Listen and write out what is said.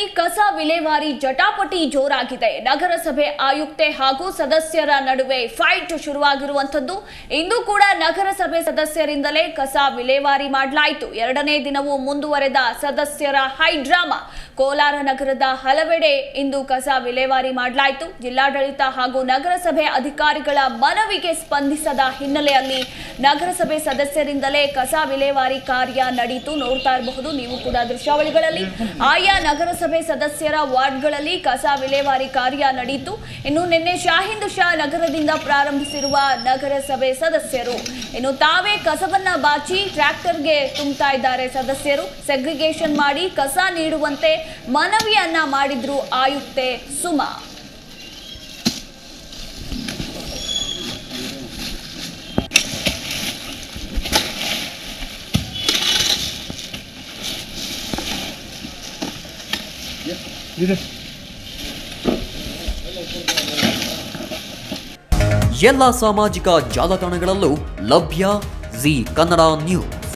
ಕಸ ವಿಲೇವಾರಿ ಜಟಾಪಟಿ ಜೋರಾಗಿದೆ ನಗರಸಭೆ ಆಯುಕ್ತೆ ಹಾಗೂ ಸದಸ್ಯರ ನಡುವೆ ಫೈಟ್ ಶುರುವಾಗಿರುವಂತದ್ದು ಇಂದು ಕೂಡ ನಗರಸಭೆ ಸದಸ್ಯರಿಂದಲೇ ಕಸ ವಿಲೇವಾರಿ ಮಾಡಲಾಯಿತು ಎರಡನೇ ದಿನವೂ ಮುಂದುವರೆದ ಸದಸ್ಯರ ಹೈಡ್ರಾಮಾ ಕೋಲಾರ ನಗರದ ಹಲವೆಡೆ ಇಂದು ಕಸ ವಿಲೇವಾರಿ ಮಾಡಲಾಯಿತು ಜಿಲ್ಲಾಡಳಿತ ಹಾಗೂ ನಗರಸಭೆ ಅಧಿಕಾರಿಗಳ ಮನವಿಗೆ ಸ್ಪಂದಿಸದ ಹಿನ್ನೆಲೆಯಲ್ಲಿ ನಗರಸಭೆ ಸದಸ್ಯರಿಂದಲೇ ಕಸ ವಿಲೇವಾರಿ ಕಾರ್ಯ ನಡೆಯಿತು ನೋಡ್ತಾ ಇರಬಹುದು ನೀವು ಕೂಡ ದೃಶ್ಯಾವಳಿಗಳಲ್ಲಿ ಆಯಾ ನಗರಸಭೆ ಸದಸ್ಯರ ವಾರ್ಡ್ಗಳಲ್ಲಿ ಕಸ ವಿಲೇವಾರಿ ಕಾರ್ಯ ನಡೆಯಿತು ಇನ್ನು ನಿನ್ನೆ ಶಾಹಿಂದ್ ಶಾ ನಗರದಿಂದ ಪ್ರಾರಂಭಿಸಿರುವ ನಗರಸಭೆ ಸದಸ್ಯರು ಇನ್ನು ತಾವೇ ಕಸವನ್ನ ಬಾಚಿ ಟ್ರ್ಯಾಕ್ಟರ್ಗೆ ತುಂಬುತ್ತಾ ಇದ್ದಾರೆ ಸದಸ್ಯರು ಸೆಗ್ರಿಗೇಷನ್ ಮಾಡಿ ಕಸ ನೀಡುವಂತೆ ಮನವಿಯನ್ನ ಮಾಡಿದ್ರು ಆಯುಕ್ತೆ ಸುಮಾ ಎಲ್ಲ ಸಾಮಾಜಿಕ ಜಾಲತಾಣಗಳಲ್ಲೂ ಲಭ್ಯ ಜಿ ಕನ್ನಡ ನ್ಯೂಸ್